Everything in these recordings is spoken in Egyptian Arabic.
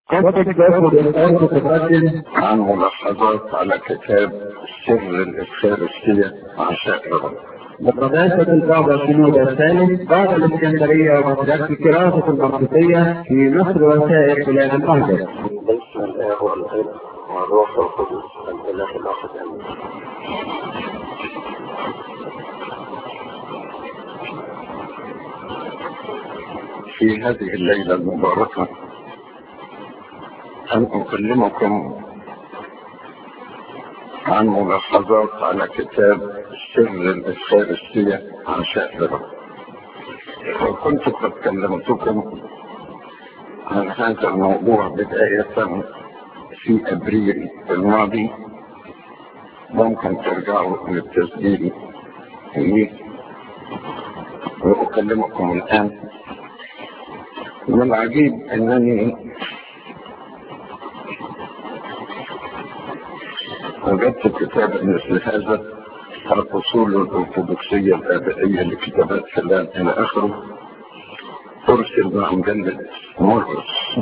قد تاخد الآن تتقدم عن ملاحظات على كتاب سر الإفخارستية عن شاعر بقداسة البعض الشنود الثالث بعد الإسكندرية ومدرسة الكراسة المنطقية في مصر وسائر بلاد الأرض باسم الآب والابن والروح القدس الإله الواحد آمين في هذه الليلة المباركة أن أكلمكم عن ملاحظات على كتاب سر الإفخارستية عن شاعر وكنت قد كلمتكم عن هذا الموضوع بداية في أبريل الماضي ممكن ترجعوا للتسجيل فيه وأكلمكم الآن والعجيب أنني وجدت كتابا مثل هذا الأصول الأرثوذكسية الآبائية لكتابات فلان إلى آخره أرسل مع مجلة مرقس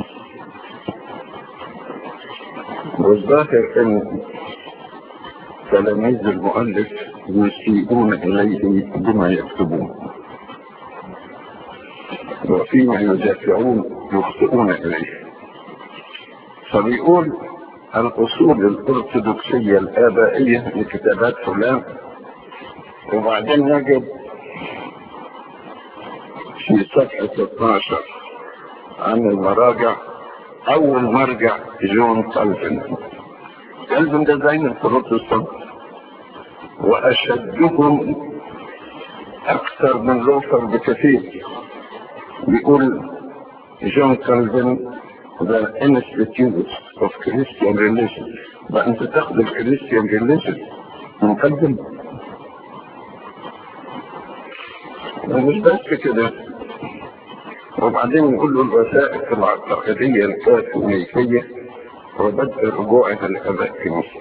والظاهر أن تلاميذ المؤلف يسيئون إليه بما يكتبون وفيما يدافعون يخطئون إليه فبيقول الأصول الأرثوذكسية الآبائية لكتابات فلان وبعدين نجد في صفحة 12 عن المراجع أول مرجع جون كالفن كالفن ده زين البروتستانت وأشدهم أكثر من لوثر بكثير بيقول جون كالفن the institute of Christian religion بقى انت تاخد الكريستيان religion من كالفن ومش بس كده وبعدين نقول له الوثائق العقائدية الكاثوليكية وبدء رجوعها لآباء كنيسة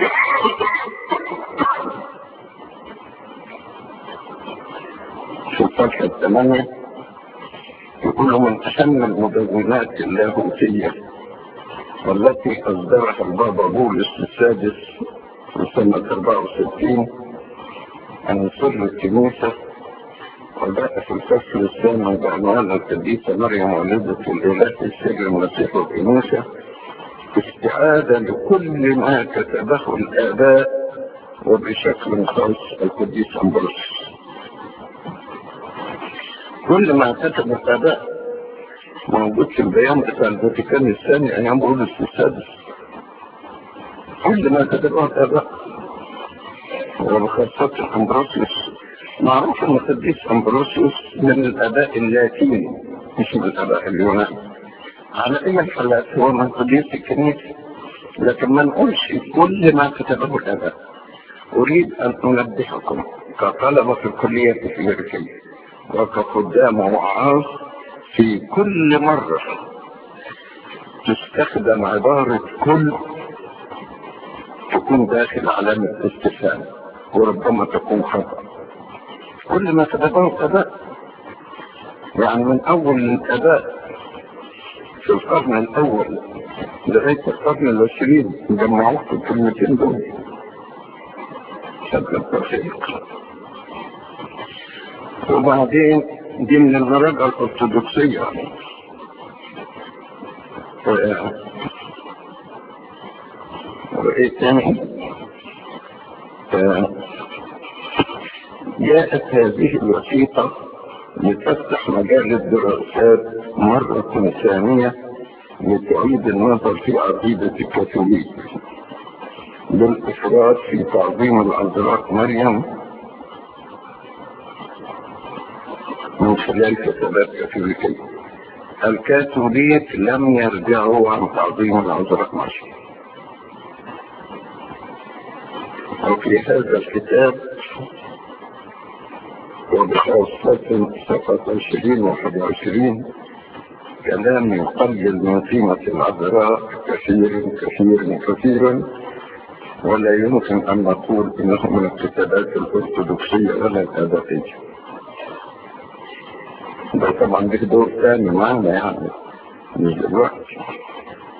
في الصفحة الثمانية يقول من أهم المدونات اللاهوتية والتي أصدرها البابا بولس السادس في سنة 64 عن سر الكنيسة وجاء في الفصل الثامن بعنوان القديسة مريم والدة الإله سر المسيح والكنيسة استعادة لكل ما كتبه الآباء وبشكل خاص القديس أمبروس كل ما كتب الآباء موجود في البيان بتاع الفاتيكان الثاني أيام بولس السادس كل ما كتبه الآباء وبخاصة أمبروسيوس معروف ان القديس امبروسيوس من الاباء اللاتين مش من الاباء اليونان على اي الحالات هو من قديس الكنيسه لكن ما نقولش كل ما كتبه الاباء اريد ان انبهكم كطلبه في الكليه الكليريكيه وكخدام وعاظ في كل مره تستخدم عباره كل تكون داخل علامه استفهام وربما تكون خطأ كل ما كتبه الآباء يعني من أول الآباء في القرن الأول لغاية القرن العشرين جمعوه في الكلمتين دول شكل التوفيق وبعدين دي من المراجع الأرثوذكسية وإيه تاني جاءت هذه الوثيقة لتفتح مجال الدراسات مرة ثانية لتعيد النظر في عقيدة الكاثوليك بالإفراد في تعظيم العذراء مريم من خلال كتابات كاثوليكية الكاثوليك لم يرجعوا عن تعظيم العذراء مريم وفي هذا الكتاب وبخاصة صفحة 20 و 21 كلام يقلل من قيمة العذراء كثيرا كثيرا كثيرا ولا يمكن أن نقول إنه من الكتابات الأرثوذكسية ولا الآبائية ده طبعا له دور ثاني معنا يعني مش دلوقتي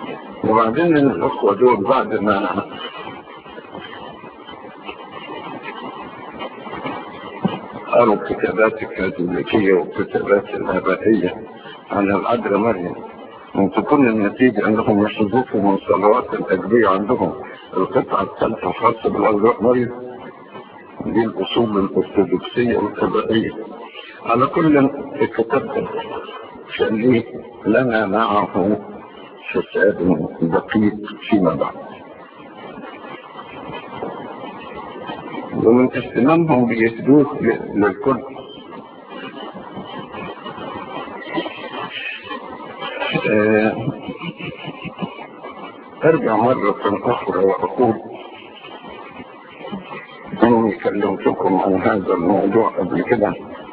وبعدين الأخوة دول بعد ما قالوا الكتابات الكاثوليكية والكتابات الآبائية عن العذراء مريم وتكون النتيجة أنهم يحذفوا من صلوات الأجبية عندهم القطعة الثالثة الخاصة بالعذراء مريم دي الأصول الأرثوذكسية والآبائية على كل الكتاب ده خليه لنا معه حساب دقيق فيما بعد ومن اهتمامهم بيهدوه للكل آه ارجع مرة اخرى واقول اني كلمتكم عن هذا الموضوع قبل كده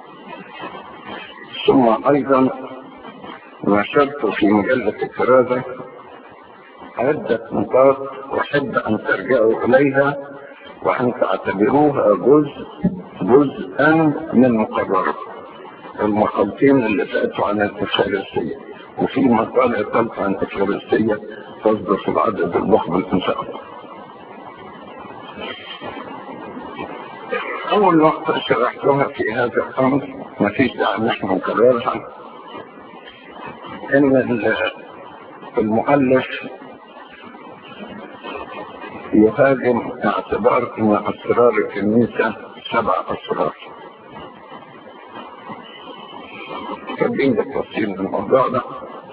ثم ايضا نشرت في مجلة الكرازة عدة نقاط أحب أن ترجعوا إليها وأن تعتبروها جزء جزءا من مقررة المقالتين اللي فاتوا عن الإفخارستية وفي مقالة ثالثة عن الإفخارستية تصدر في العدد المقبل إن شاء الله. أول نقطة شرحتها في هذا الأمر ما فيش داعي إن احنا نكررها إن المؤلف يهاجم اعتبار ان اسرار الكنيسة سبع اسرار كاتبين بالتفصيل من الموضوع ده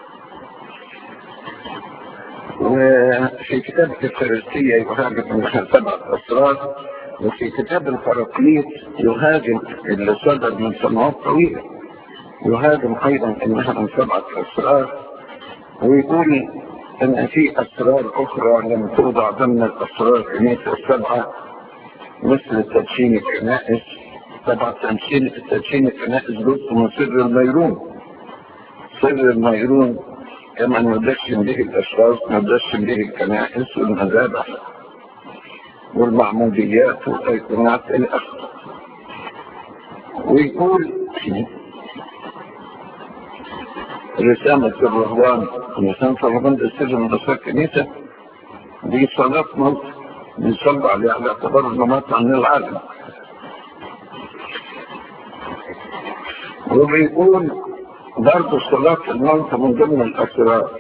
وفي كتاب الفارسية يهاجم انها سبع اسرار وفي كتاب الفراقليط يهاجم اللي صدر من سنوات طويلة يهاجم ايضا انها من سبعة اسرار ويقول ان في اسرار اخرى لم توضع ضمن الاسرار الكنيسة السبعة مثل تدشين الكنائس طبعا تدشين تدشين الكنائس جزء من سر الميرون سر الميرون كما ندشن به الاشخاص ندشن به الكنائس والمذابح والمعموديات والايقونات الى اخره ويقول رسالة الرهبان رسالة الرهبان ده سر من رسالة الكنيسة دي صلاة موت بيصلى عليها على اعتبار انه مات عن العالم وبيقول برضه صلاة الموت من ضمن الأسرار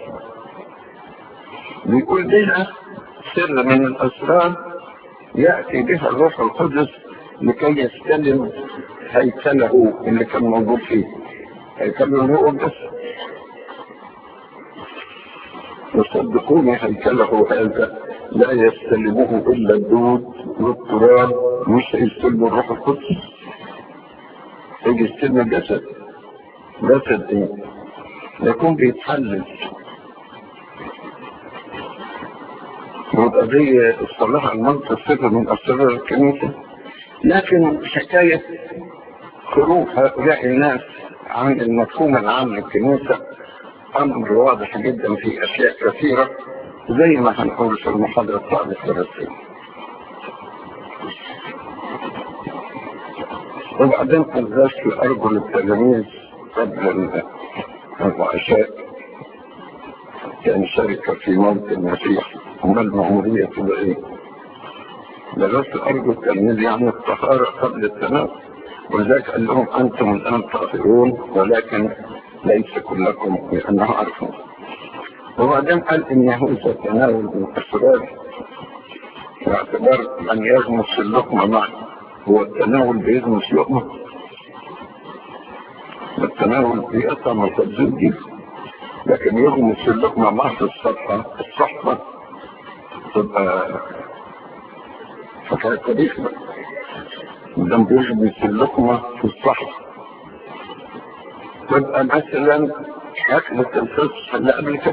بيقول بها سر من الأسرار يأتي بها الروح القدس لكي يستلم هيكله اللي كان موجود فيه هيكله اللي هو بس وصدقوني هيكله هذا لا يستلمه الا الدود والتراب مش هيستلمه الروح القدس يجي يستلم الجسد جسد ايه يكون بيتحلل ويبقى زي الصلاح على المنطق صفة من أسرار الكنيسة لكن حكاية خروج هؤلاء الناس عن المفهوم العام للكنيسة أمر واضح جدا في أشياء كثيرة زي ما هنقول في المحاضرة بتاعت الثلاثين وبعدين قداس في أرجل التلاميذ قبل العشاء كان شركة في موت المسيح وما المأمورية تبقى إيه؟ درست أرجو التلميذ يعني الطهارة قبل التناول ولذلك قال لهم أنتم الآن طاهرون ولكن ليس كلكم لأنه عرفون وبعدين قال إن يهوذا تناول من أسرار باعتبار من يغمس اللقمة معه هو التناول بيغمس لقمة التناول بيقطع من الخبزين دي لكن يغمس اللقمة معه في الصفحة الصحبة تبقى حكاية تاريخ ده بيغمس اللقمة في الصحبة تبقى مثلا أكلة الفصح اللي قبل كده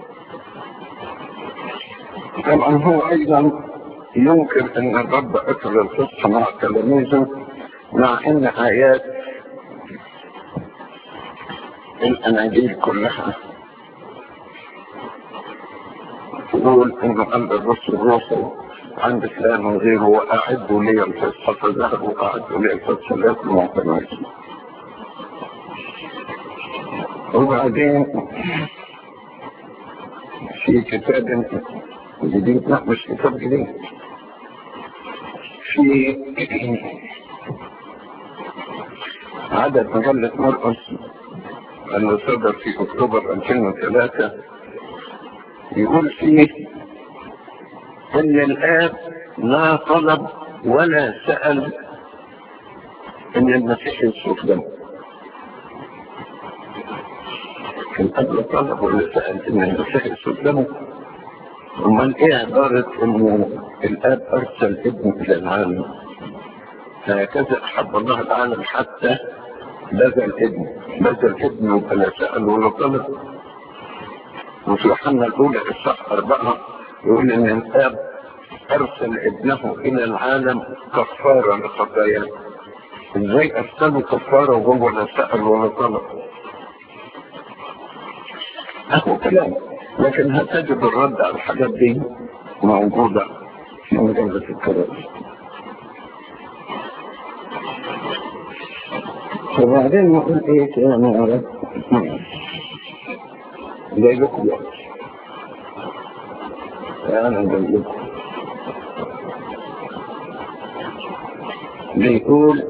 طبعا هو أيضا ينكر أن الرب أكل الفصح مع تلاميذه مع أن آيات الأناجيل كلها تقول أن قلب الرسل روحه عند فلان وغيره وأعدوا لي الفصح فذهبوا وأعدوا لي الفصح لكم معتمدين وبعدين في كتاب جديد لا مش كتاب جديد في عدد مجلة مرقس اللي صدر في اكتوبر 2003 يقول فيه ان الاب لا طلب ولا سأل ان المسيح يصرف دمه الاب لا طلب ولا سأل ان المسيح يصرف دمه امال ايه عبارة ان الاب ارسل ابنه الى العالم هكذا احب الله العالم حتى بذل ابنه بذل ابنه فلا سأل ولا طلب وفي يوحنا الاولى الصح اربعة يقول ان الاب ارسل ابنه الى العالم كفارة لخطاياه ازاي ارسله كفارة وهو لا سأل ولا طلب اهو كلام لكن هتجد الرد على الحاجات دي موجودة في مجلة الكراسي وبعدين نقول ايه تاني يا رب جاي لكم وقت انا جاي لكم بيقول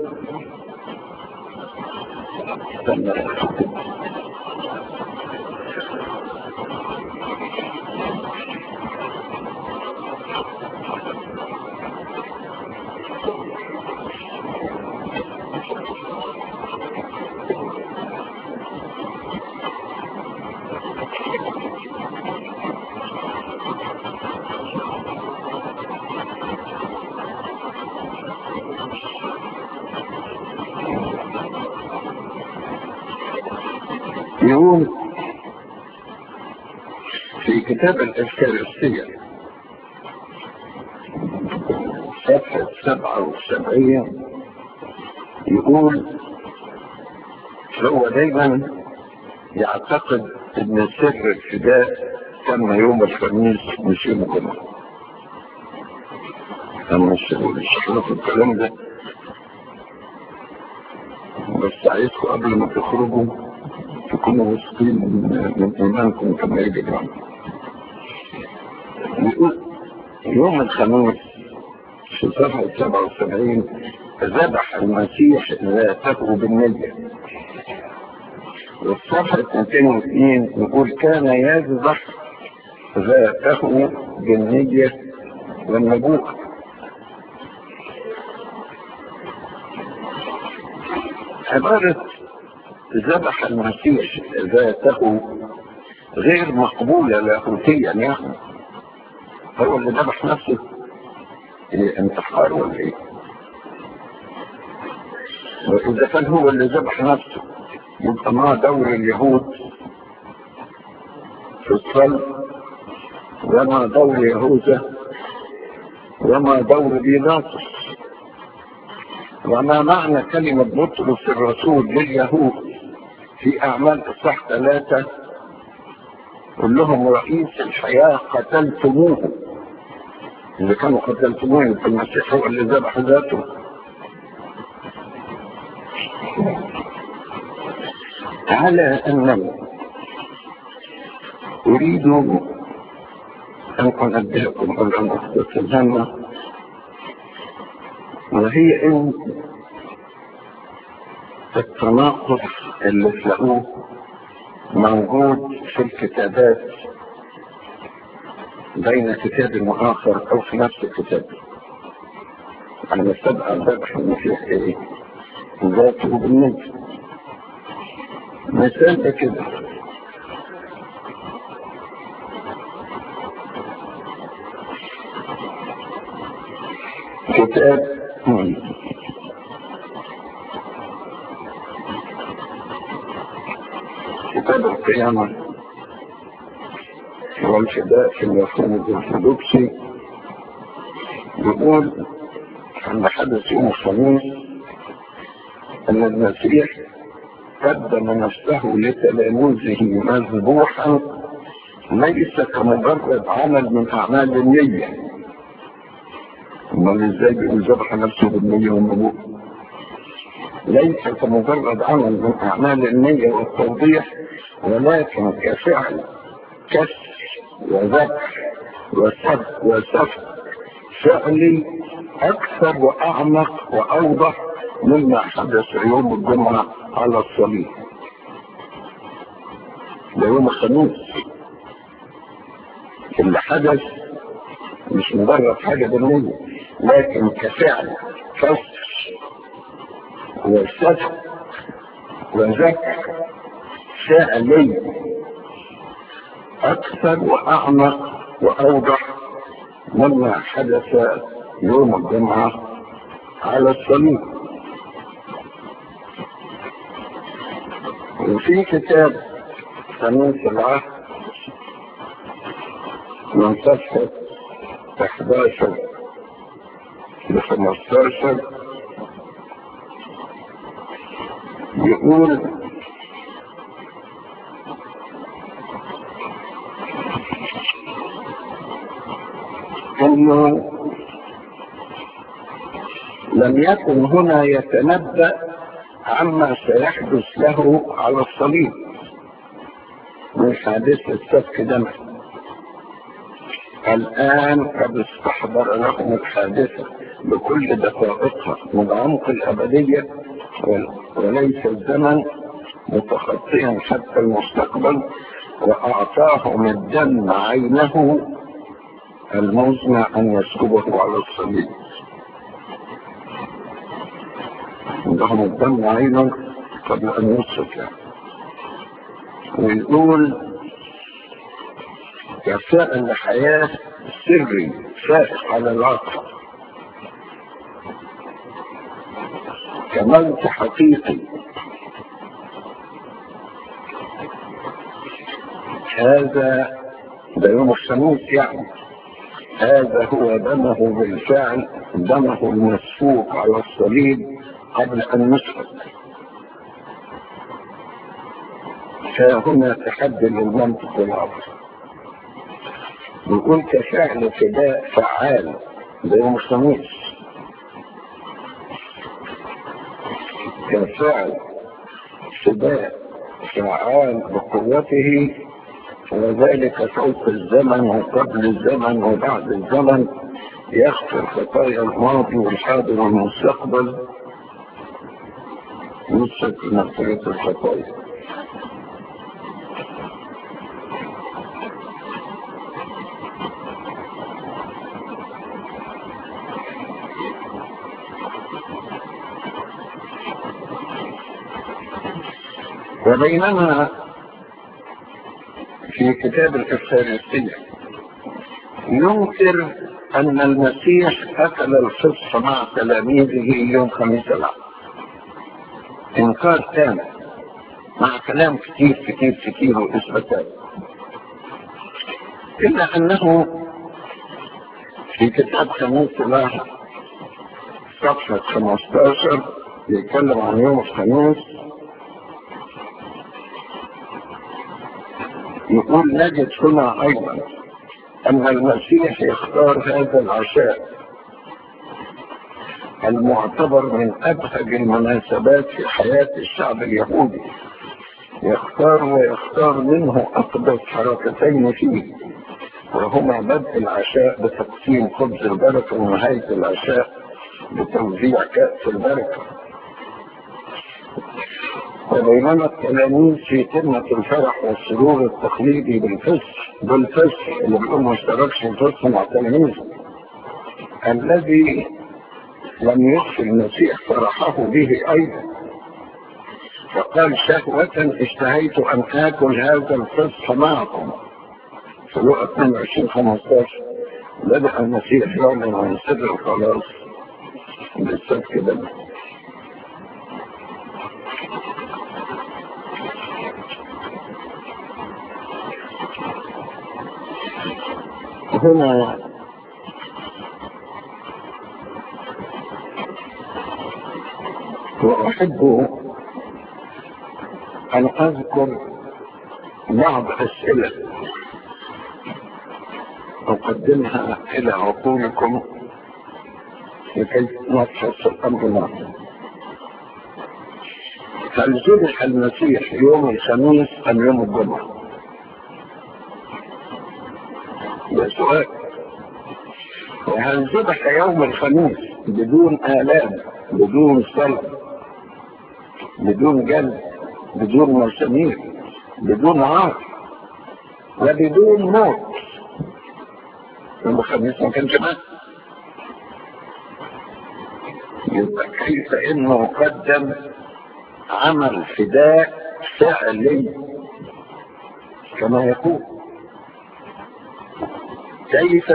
يقول في كتاب الإفكارستية صفحة سبعة وسبعين يقول هو دايما يعتقد ان سر الفداء تم يوم الخميس مش يوم الجمعة اما الشيخ الكلام ده بس عايزكم قبل ما تخرجوا تكونوا واثقين من, من ايمانكم كما يجب عنه يقول يوم الخميس في صفحة 77 ذبح المسيح ذاته بالنية والصفحة 202 يقول كان يذبح ذاته بالنية والنبوءة عبارة ذبح المسيح ذاته غير مقبولة لاهوتيا يعني هو اللي ذبح نفسه إيه انتحار ولا ايه وإذا كان هو اللي ذبح نفسه يبقى ما دور اليهود في الصلب وما دور يهوذا وما دور بيلاطس وما معنى كلمة بطرس الرسول لليهود في أعمال إصحاح ثلاثة قل لهم رئيس الحياة قتلتموه إذا كانوا قتلتموه فالمسيح هو اللي ذبح ذاته على أنني أريد أن أنبهكم على نقطة الهامة وهي ان التناقض اللي تلاقوه موجود في الكتابات بين كتاب واخر او في نفس الكتاب انا مستبقى ذبح المسيح ايه ذاته بالنجم مثال كده كتاب كتاب القيامة والفداء في المفهوم الأرثوذكسي يقول عند حدث يوم الخميس أن المسيح قدم نفسه لتلاميذه مذبوحا ليس كمجرد عمل من أعمال النية امال ازاي بيقول ذبح نفسه بالنية والنبوء ليس كمجرد عمل من اعمال النية والتوضيح ولكن كفعل كسر وذبح وسفك وسفك فعلي أكثر وأعمق وأوضح مما حدث يوم الجمعة على الصليب ده يوم الخميس اللي حدث مش مجرد حاجة بالنية لكن كفعل فسر وسفك وذكر فعلي أكثر وأعمق وأوضح مما حدث يوم الجمعة على الصليب وفي كتاب خميس العهد من صفحة 11 ل 15 يقول انه لم يكن هنا يتنبأ عما سيحدث له على الصليب من حادثة سفك دم الآن قد استحضر لهم الحادثة بكل دقائقها من عمق الأبدية وليس الزمن متخطيا حتى المستقبل وأعطاهم الدم عينه المزمع أن يسكبه على الصليب عندهم الدم عينه قبل أن يسكب يعني. ويقول كفاء الحياة سري فائق على العقل كموت حقيقي هذا ده يوم الخميس يعني هذا هو دمه بالفعل دمه المسفوك على الصليب قبل ان يسفك فهنا تحدي للمنطق والعقل نقول كفعل فداء فعال ده يوم الخميس كفعل فداء فعال بقوته وذلك فوق الزمن وقبل الزمن وبعد الزمن يغفر خطايا الماضي والحاضر والمستقبل يسك مغفرة الخطايا وبينما في كتاب الإفسانسية ينكر أن المسيح أكل الفصح مع تلاميذه يوم خميس العام إنكار تام مع كلام كتير كتير كتير وإثباتات إلا أنه في كتاب خميس العام صفحة 15 يتكلم عن يوم الخميس يقول نجد هنا ايضا ان المسيح يختار هذا العشاء المعتبر من ابهج المناسبات في حياة الشعب اليهودي يختار ويختار منه اقدس حركتين فيه وهما بدء العشاء بتقسيم خبز البركة ونهاية العشاء بتوزيع كأس البركة وبينما التلاميذ في قمة الفرح والسرور التقليدي بالفسح بالفسح اللي بيقول ما اشتركش الفسح مع التلاميذ الذي لم يخفي المسيح فرحه به ايضا فقال شهوة اشتهيت ان اكل هذا الفسح معكم في لقى 22 15 بدأ المسيح يعلن عن سر الخلاص بالسبك ده هنا وأحب أن أذكر بعض أسئلة أقدمها إلى عقولكم لكي نفحص الأمر معكم هل ذبح المسيح يوم الخميس أم يوم الجمعة؟ ده سؤال وهل ذبح يوم الخميس بدون آلام بدون سلب بدون جلد بدون مسامير بدون عار وبدون موت يوم الخميس ما كانش مات يبقى كيف انه قدم عمل فداء فعلي كما يقول كيف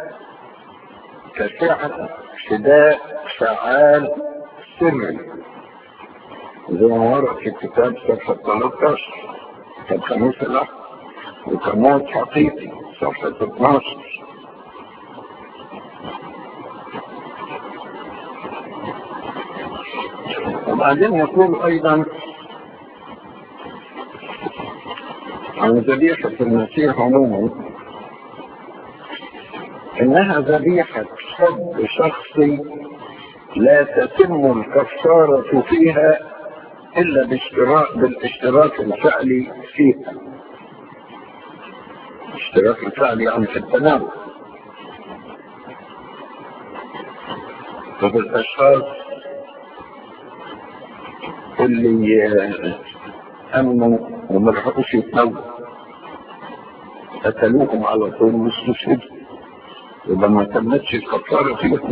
كفعل فداء فعال سري زي ما ورد في الكتاب صفحة 13 كتاب خميس الأحد وكموت حقيقي صفحة 12 وبعدين يقول أيضا عن ذبيحة المسيح عموما إنها ذبيحة حب شخصي لا تتم الكفارة فيها إلا باشتراك بالاشتراك الفعلي فيها الاشتراك الفعلي يعني في التناول ففي الأشخاص اللي أمنوا وما لحقوش يتناولوا قتلوهم على طول واستشهدوا يبقى ما تمتش الكفارة فيهم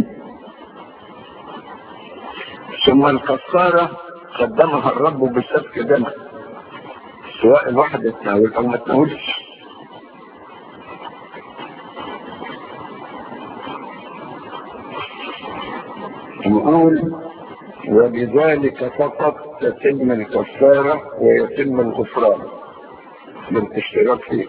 ثم الكفارة قدمها الرب بسفك دم سواء الواحد اتناول او ما تناولش نقول وبذلك فقط تتم الكفارة ويتم الغفران بالاشتراك فيه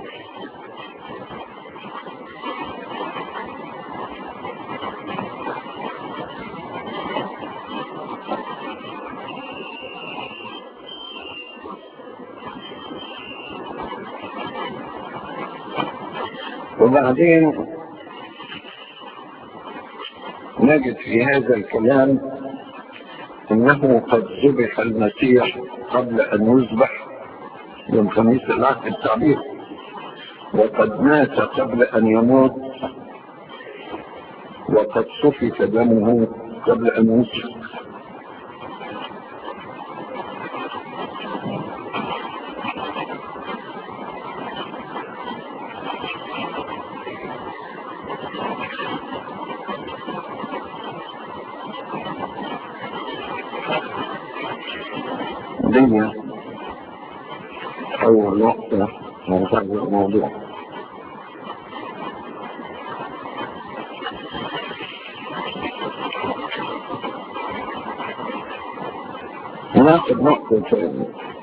وبعدين نجد في هذا الكلام انه قد ذبح المسيح قبل ان يذبح يوم خميس العهد التعبير وقد مات قبل ان يموت وقد سفك دمه قبل ان يسفك دي أول نقطة من هذا الموضوع ناخذ نقطة ثانية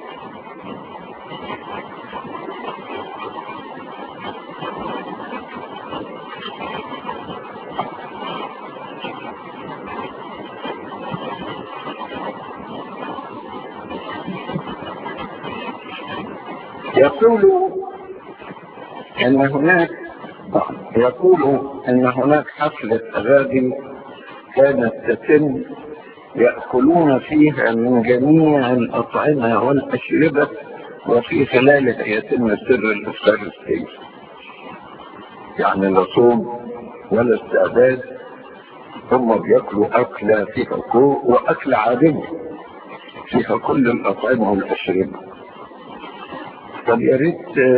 يقول ان هناك يقول ان هناك حفلة اغاني كانت تتم يأكلون فيها من جميع الأطعمة والأشربة وفي خلالها يتم سر الإفطارستية يعني لا صوم ولا استعداد هم بياكلوا أكلة فيها كو وأكلة عادية فيها كل الأطعمة والأشربة طب يا ريت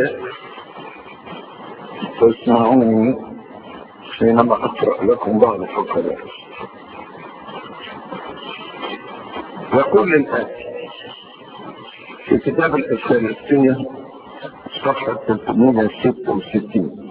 تسمعوني حينما أقرأ لكم بعض الفقرات يقول الآتي في كتاب الإفسالستية صفحة 366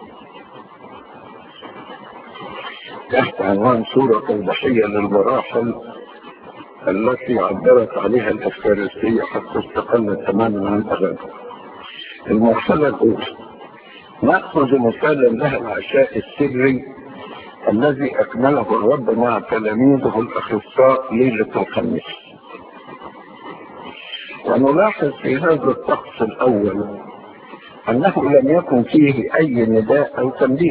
تحت عنوان سورة توضيحية للمراحل التي عبرت عليها الإفسالستية حتى استقلت تماما عن الأغاني المرحلة الأولى نأخذ مثالا لها العشاء السري الذي أكمله الرب مع تلاميذه الأخصاء ليلة الخميس ونلاحظ في هذا الطقس الأول أنه لم يكن فيه أي نداء أو تنبيه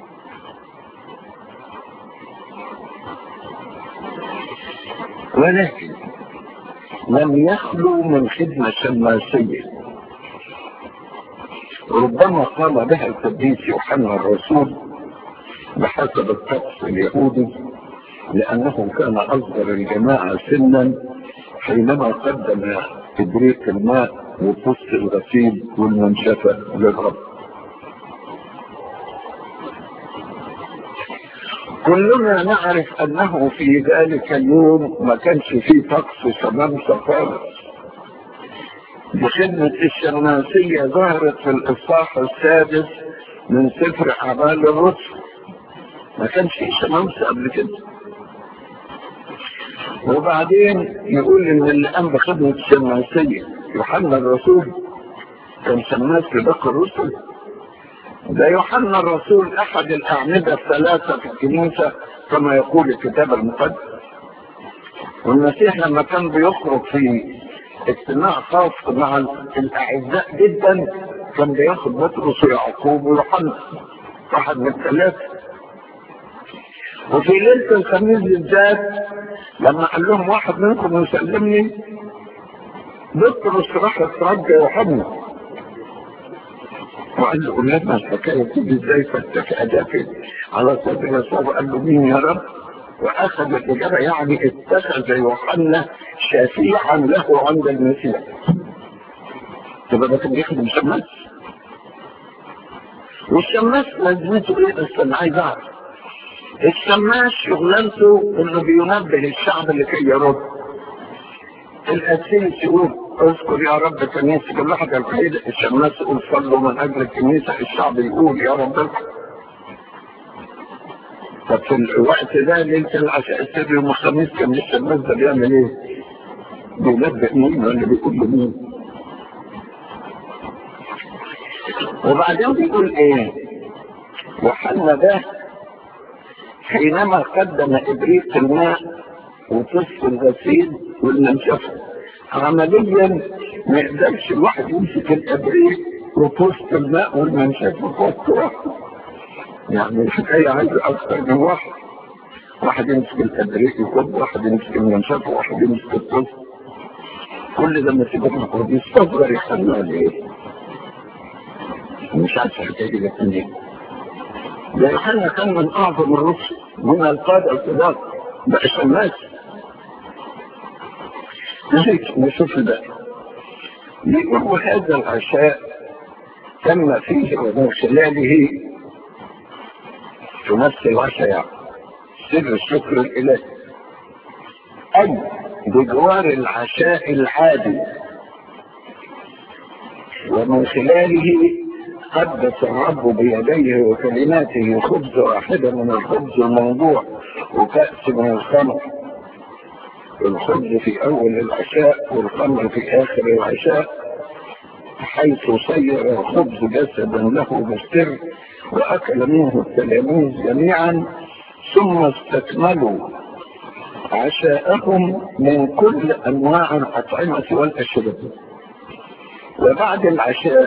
ولكن لم يخلو من خدمة شماسية ربما قام بها القديس يوحنا الرسول بحسب الطقس اليهودي لأنه كان أصغر الجماعة سنا حينما قدم إبريق الماء وقص الغسيل والمنشفة للرب كلنا نعرف أنه في ذلك اليوم ما كانش فيه طقس شمامسة خالص بخدمة الشماسية ظهرت في الإصحاح السادس من سفر أعمال الرسل ما كانش فيه شمامسة قبل كده وبعدين يقول ان اللي قام بخدمة الشماسية يوحنا الرسول كان شماس لباقي الرسل ده يوحنا الرسول احد الاعمدة الثلاثة في الكنيسة كما يقول الكتاب المقدس والمسيح لما كان بيخرج في اجتماع خاص مع الاعزاء جدا كان بياخد بطرس ويعقوب ويوحنا واحد من الثلاثة وفي ليلة الخميس بالذات لما قال لهم واحد منكم يسلمني بطرس راح يترجى يوحنا وقال له لما الحكاية تيجي ازاي فاتفق دافئ على صدر يسوع قال له مين يا رب واخذ الاجابه يعني اتخذ يوحنا شفيعا له عند المسيح تبقى ده كان بيخدم شماس والشماس لازمته ايه بس انا عايز اعرف الشماس شغلانته انه بينبه الشعب لكي يرد الاسيس يقول اذكر يا رب كنيسة كل واحد الخير الشماس يقول صلوا من اجل الكنيسة الشعب يقول يا رب ففي الوقت ده ليلة العشاء السري يوم الخميس كان الشماس ده بيعمل ايه؟ بينبه مين ولا بيقول لمين؟ وبعدين بيقول ايه؟ وحنا ده حينما قدم ابريق الماء وطف الغسيل والمنشفه عمليا ما يقدرش الواحد يمسك الابريق وطف الماء والمنشفه فوق واحد يعني الحكايه عايزه اكثر من واحد واحد يمسك الابريق يكب واحد يمسك المنشفه واحد يمسك الطف كل ده مسيبك المفروض يستصغر يخلوها ليه؟ مش عارف الحكايه دي جت منين ده يوحنا كان من اعظم الرسل من القاده الكبار بقى شماس نشوف ده يقول هذا العشاء تم فيه ومن خلاله في نفس العشاء يعني سر الشكر الالهي اي بجوار العشاء العادي ومن خلاله قدس الرب بيديه وكلماته خبز واحدة من الخبز الموضوع وكأس من الخمر الخبز في أول العشاء والخمر في آخر العشاء حيث صير الخبز جسدا له بالسر وأكل منه التلاميذ جميعا ثم استكملوا عشاءهم من كل أنواع الأطعمة والأشربة وبعد العشاء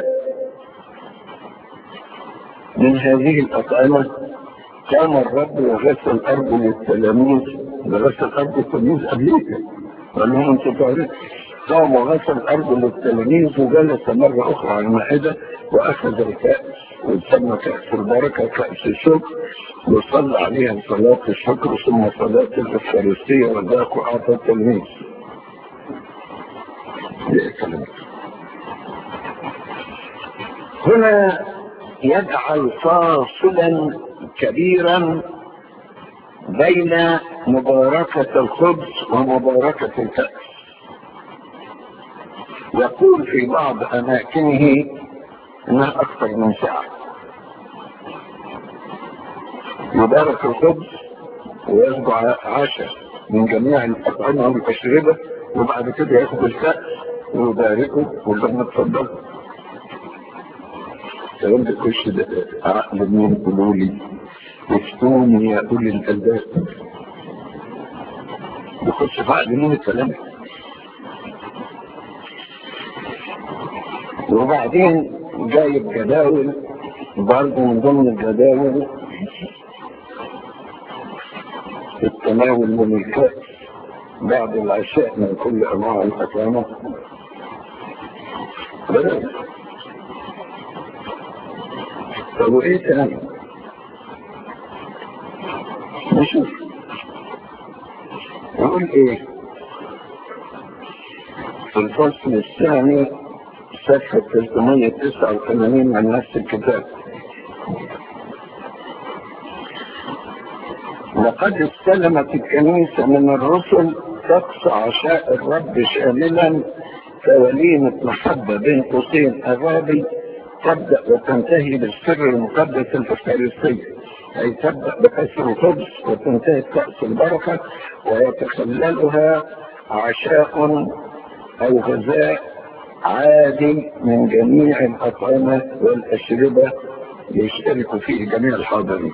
من هذه الأطعمة قام الرب وغسل الأرض للتلاميذ وغسل الأرض للتلاميذ قبليك قال لهم انتوا تعرفوا قام وغسل الأرض للتلاميذ وجلس مرة أخرى على المائدة وأخذ الكأس وسمى كأس البركة كأس الشكر وصلى عليها صلاة الشكر ثم صلاة الإفخارستية وذاك وأعطى التلميذ. هنا يجعل فاصلا كبيرا بين مباركة الخبز ومباركة الكأس يقول في بعض أماكنه إنها أكثر من ساعة يبارك الخبز ويسبع عشاء من جميع الأطعمة والأشربة وبعد كده ياخد الكأس ويباركه ويقول لهم اتفضلوا الكلام ده كلش ده عقل مين قولوا لي افتوني يا اولي الالباب بخش في عقل مين الكلام وبعدين جايب جداول برضه من ضمن الجداول التناول من الكأس بعد العشاء من كل انواع الاطعمه طب وايه تاني نشوف يقول ايه في الفصل الثاني صفحة 389 من نفس الكتاب لقد استلمت الكنيسة من الرسل طقس عشاء الرب شاملا كوليمة محبة بين قوسين أغابي تبدأ وتنتهي بالسر المقدس الفارسي أي تبدأ بكسر الخبز وتنتهي بكأس البركة ويتخللها عشاء أو غذاء عادي من جميع الأطعمة والأشربة يشترك فيه جميع الحاضرين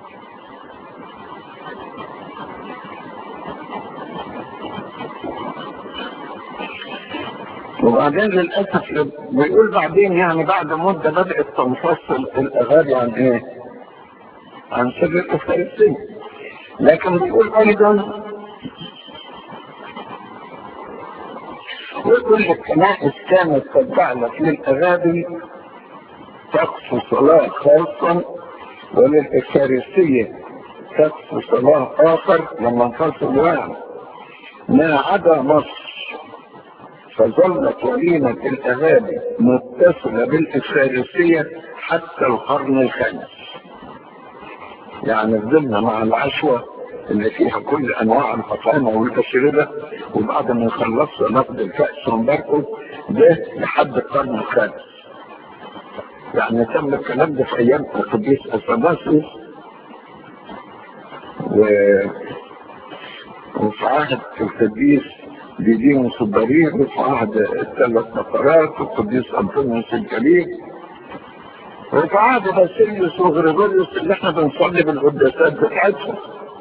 وبعدين للأسف بيقول بعدين يعني بعد مدة بدأت تنفصل الأغاني عن إيه؟ عن سر الأفارسية لكن بيقول أيضا وكل الكنائس كانت قد جعلت للأغاني طقس صلاة خاصا وللإفارسية طقس صلاة آخر لما انفصل يعني ما عدا مصر فظلت وليمة الأغاني متصلة بالإفارسية حتى القرن الخامس يعني فضلنا مع العشوة اللي فيها كل أنواع الأطعمة والأشربة وبعد ما خلصنا ناخد الكأس ونباركه ده لحد القرن الخامس يعني تم الكلام ده في أيام القديس أثناسيوس و... وفي عهد القديس ديديموس الضرير وفي عهد الثلاث نفرات والقديس أنطونيوس الكبير وفي عهد باسيليوس وغريغوريوس اللي احنا بنصلي بالقداسات بتاعتهم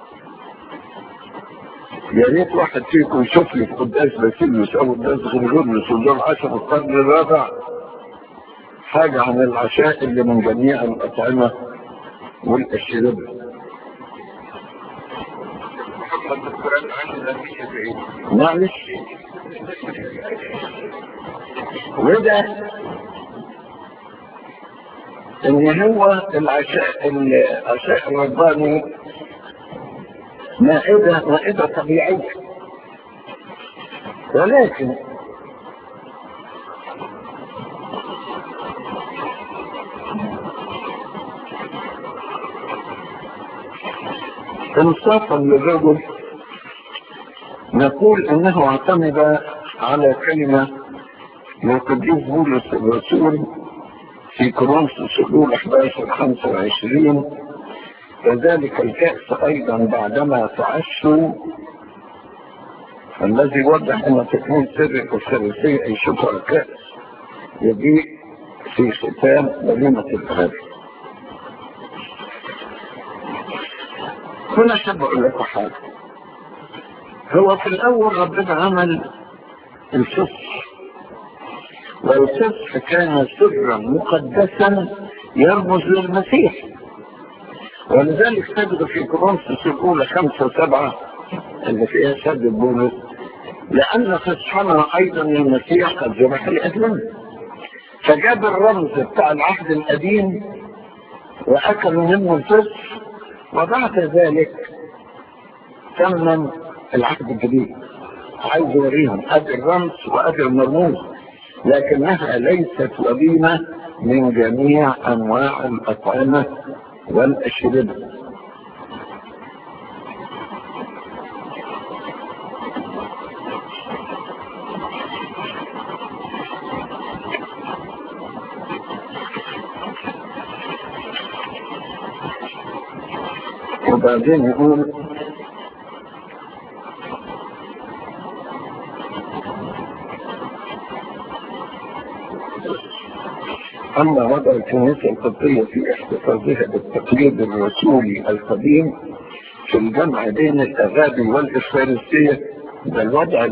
يا ريت واحد فيكم يشوف لي في قداس باسيليوس او قداس غريغوريوس ودول عشر القرن الرابع حاجة عن العشاء اللي من جميع الأطعمة والأشربة معلش وده ان هو العشاء العشاء الرباني مائدة مائدة طبيعية ولكن انصافا للرجل نقول انه اعتمد على كلمة للقديس بولس الرسول في كورنثوس الاولى 11 25 كذلك الكأس ايضا بعدما تعشوا الذي وضح ان تكون سر الثلاثية اي شفر الكأس يجيء في ختام وليمة الغرب هنا حاب اقول لكم حاجه هو في الاول ربنا عمل الفصح والفصح كان سرا مقدسا يرمز للمسيح ولذلك تجد في كورنثوس الاولى خمسة وسبعة اللي فيها سد بولس لان فصحنا ايضا المسيح قد ذبح لاجلنا فجاب الرمز بتاع العهد القديم واكلوا منه الفصح وبعد ذلك تمم العهد الجديد عايز يوريهم ادي الرمز وادي المرموز لكنها ليست وليمه من جميع انواع الاطعمه والاشربه وبعدين يقول أما وضع الكنيسة القبطية في احتفاظها بالتقليد الرسولي القديم في الجمع بين الأغابي والإفارسية ده الوضع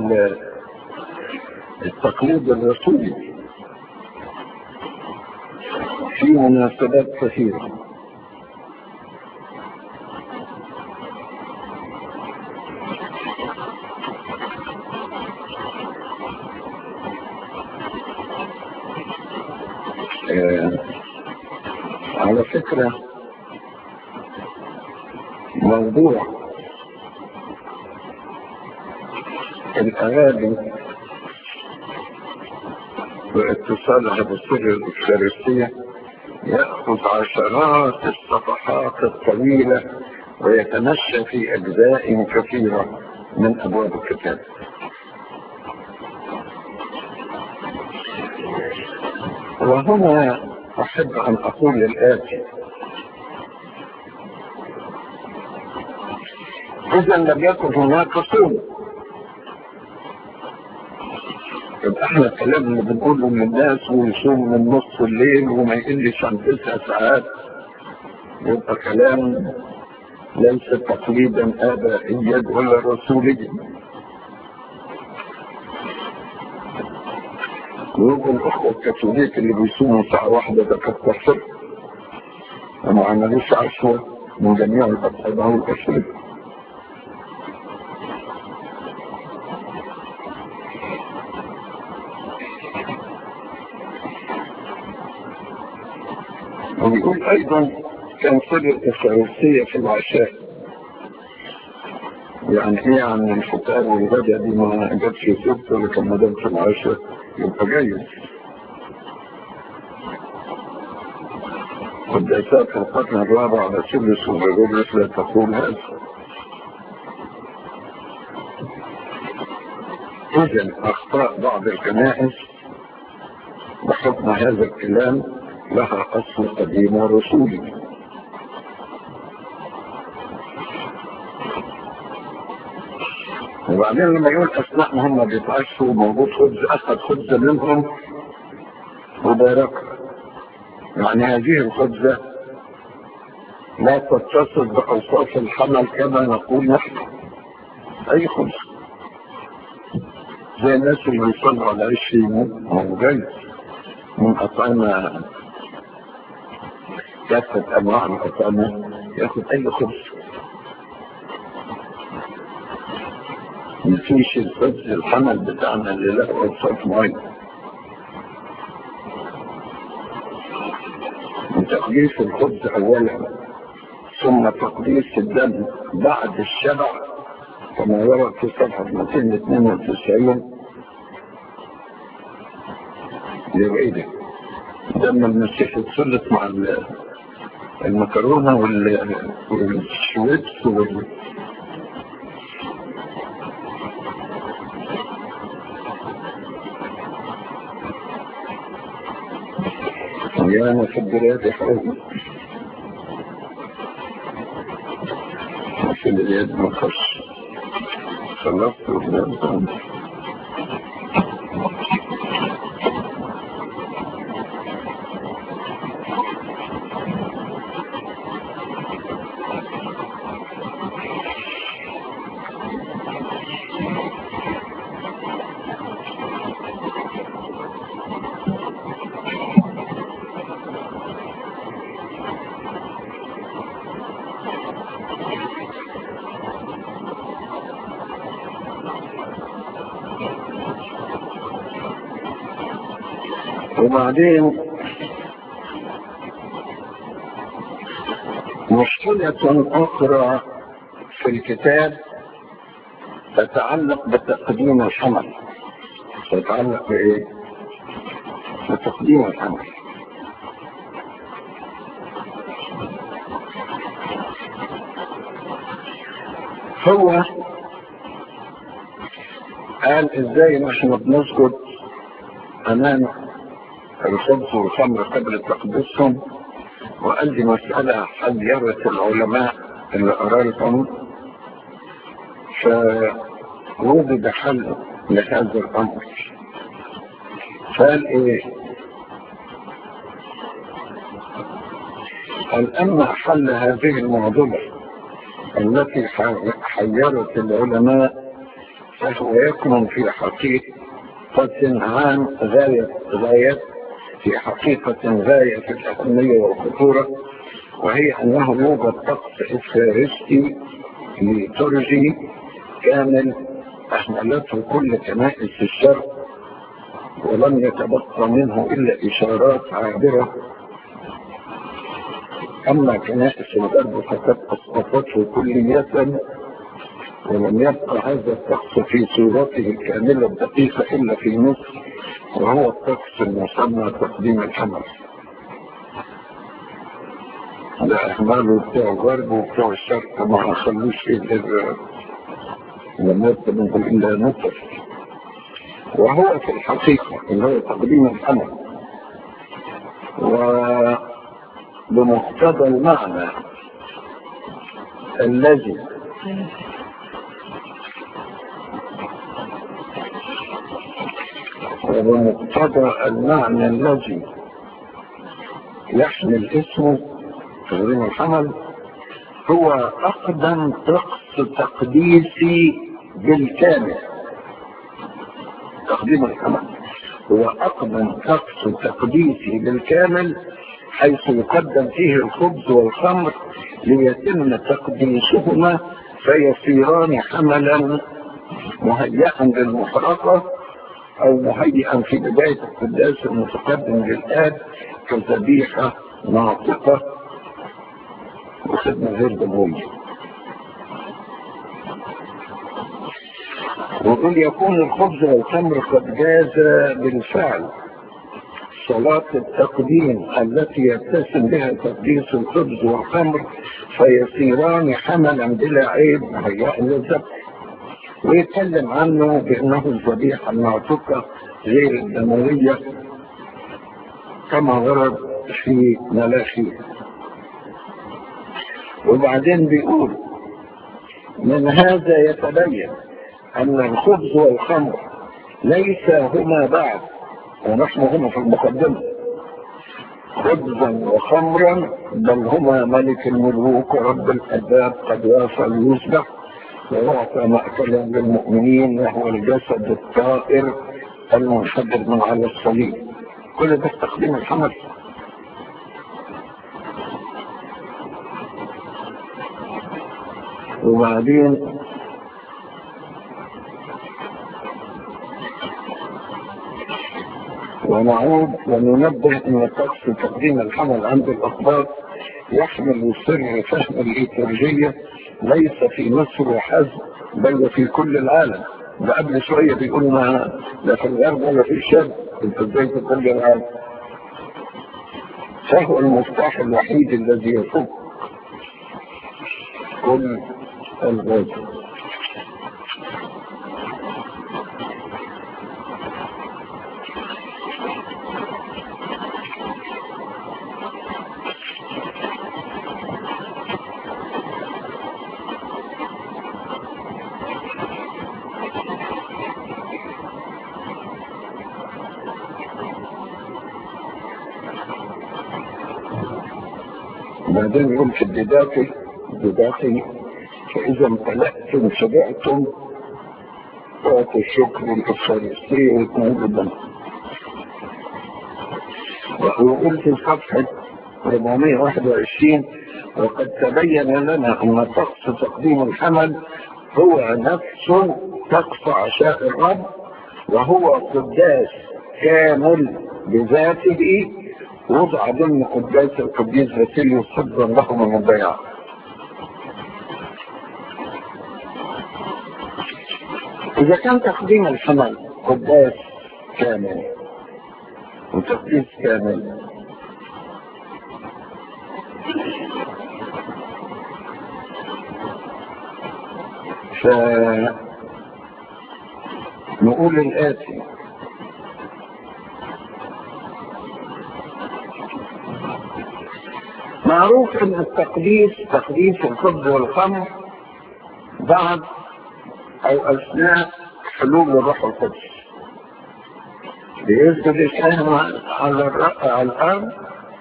التقليد الرسولي في مناسبات كثيرة على فكرة فكرة موضوع الأغاني واتصالها بالسر الإفكارستية يأخذ عشرات الصفحات الطويلة ويتمشى في أجزاء كثيرة من أبواب الكتاب وهنا أحب أن أقول الآتي إذا لم يكن هناك صوم يبقى احنا الكلام اللي بنقوله للناس ويصوم من نصف الليل وما يقلش عن تسع ساعات يبقى كلام ليس تقليدا آبائيا ولا رسوليا ويبقى الأخوة الكاثوليك اللي بيصوموا ساعة واحدة ده كتر خير وما عملوش عشوة من جميع الأصحاب والأشرف ويقول ايضا كان سر التساوسية في العشاء يعني ايه يعني الفطار والغدا دي ما جاتش سبت ولا كان مدام في العشاء يبقى جيد والدعسات في القرن الرابع على سلس وغيرس لا تقول هذا اذا اخطاء بعض الكنائس بحكم هذا الكلام لها أصل قديم ورسولي وبعدين لما يقول أثناء ما هم بيتعشوا موجود خبز أخذ خبزة منهم وباركها يعني هذه الخبزة لا تتصل بأوصاف الحمل كما نقول نحن أي خبز زي الناس اللي بيصلوا على عيش فيهم هو جاي من أطعمة كافة أنواع الأطعمة ياخد أي خبز مفيش الخبز الحمل بتاعنا اللي له أوصاف معينة تقديس الخبز أولا ثم تقديس الدم بعد الشبع كما ورد في صفحة 292 يبقى ده دم المسيح يتسلط مع المكرونة والشويتس وال يا مخدرات حول في اليد مخش خلصت وبدأت وبعدين مشكلة أخرى في الكتاب تتعلق بتقديم الحمل تتعلق بإيه؟ بتقديم الحمل هو قال ازاي نحن بنسجد امام الخبز والخمر قبل تقديسهم وقال دي مسألة حيرت العلماء اللي قرأتهم فوجد حل لهذا الأمر قال إيه؟ قال أما حل هذه المعضلة التي حيرت العلماء فهو يكمن في حقيقة عن غاية غاية في حقيقة غاية في الأهمية والخطورة وهي أنه يوجد طقس إفكارستي لترجي كامل أهملته كل كنائس الشرق ولم يتبقى منه إلا إشارات عابرة أما كنائس الغرب فقد أسقطته كلية ولم يبقى هذا الطقس في صورته الكاملة الدقيقة إلا في مصر وهو الطقس المسمى تقديم الحمل ده أهماله بتوع الغرب وبتوع الشرق ما خلوش إلا لم يبقى منهم إلا نصر وهو في الحقيقة اللي هو تقديم الحمل وبمقتضى المعنى الذي وبمقتضى المعنى الذي يحمل اسمه تقديم الحمل هو أقدم طقس تقديسي بالكامل تقديم الحمل هو أقدم طقس تقديسي بالكامل حيث يقدم فيه الخبز والخمر ليتم تقديسهما فيصيران حملا مهيئا للمحرقة أو مهيئا في بداية القداس المتقدم للآب كذبيحة ناطقة وخدمة غير دموية وقل يكون الخبز والتمر قد جاز بالفعل صلاة التقديم التي يتسم بها تقديس الخبز والخمر فيصيران حملا بلا عيب مهيئا للذبح ويتكلم عنه بأنه الذبيحة الناطقة غير الدموية كما ورد في ملاخي وبعدين بيقول من هذا يتبين أن الخبز والخمر ليس هما بعد ونحن هنا في المقدمة خبزا وخمرا بل هما ملك الملوك ورب الأباب قد واصل يسبح ويعطى مأكلا للمؤمنين وهو الجسد الطائر المنحدر من على الصليب كل ده تقديم الحمل وبعدين ونعود وننبه ان طقس تقديم الحمل عند الاخبار يحمل سر فهم الليتورجية ليس في مصر وحسب بل في كل العالم ده قبل شوية بيقولوا ما لا في الغرب ولا في الشرق انت ازاي في كل العالم فهو المفتاح الوحيد الذي يفك كل الغاز بعدين يقول في البداية البداية فإذا امتلأتم شبعتم فأتوا الشكر الإفساريستية ويكون قدام ويقول في صفحة 421 وقد تبين لنا أن طقس تقديم الحمل هو نفسه طقس عشاء الرب وهو قداس كامل بذاته وضع ضمن قداس القديس باسيليوس حفظا له من الضياع إذا كان تقديم الحمل قداس كامل وتقديس كامل فنقول الآتي معروف ان التقديس تقديس الخبز والخمر بعد او اثناء حلول الروح القدس بيسجد الكاهن على على الارض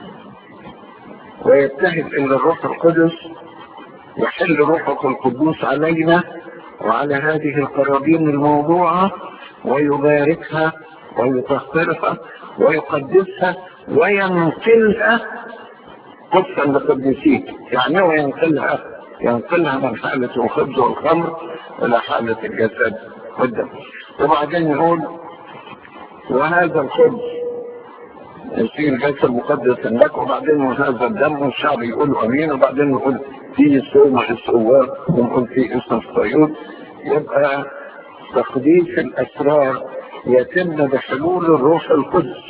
ويبتهل الى الروح القدس يحل روحه القدوس علينا وعلى هذه القرابين الموضوعة ويباركها ويطهرها ويقدسها وينقلها قدسا لقدسيه يعني هو ينقلها ينقلها من حالة الخبز والخمر إلى حالة الجسد والدم وبعدين يقول وهذا الخبز يصير جسد مقدس لك وبعدين هذا الدم والشعب يقول امين وبعدين يقول في سوما السوار ونقول في اسم الصيود يبقى تقديس الاسرار يتم بحلول الروح القدس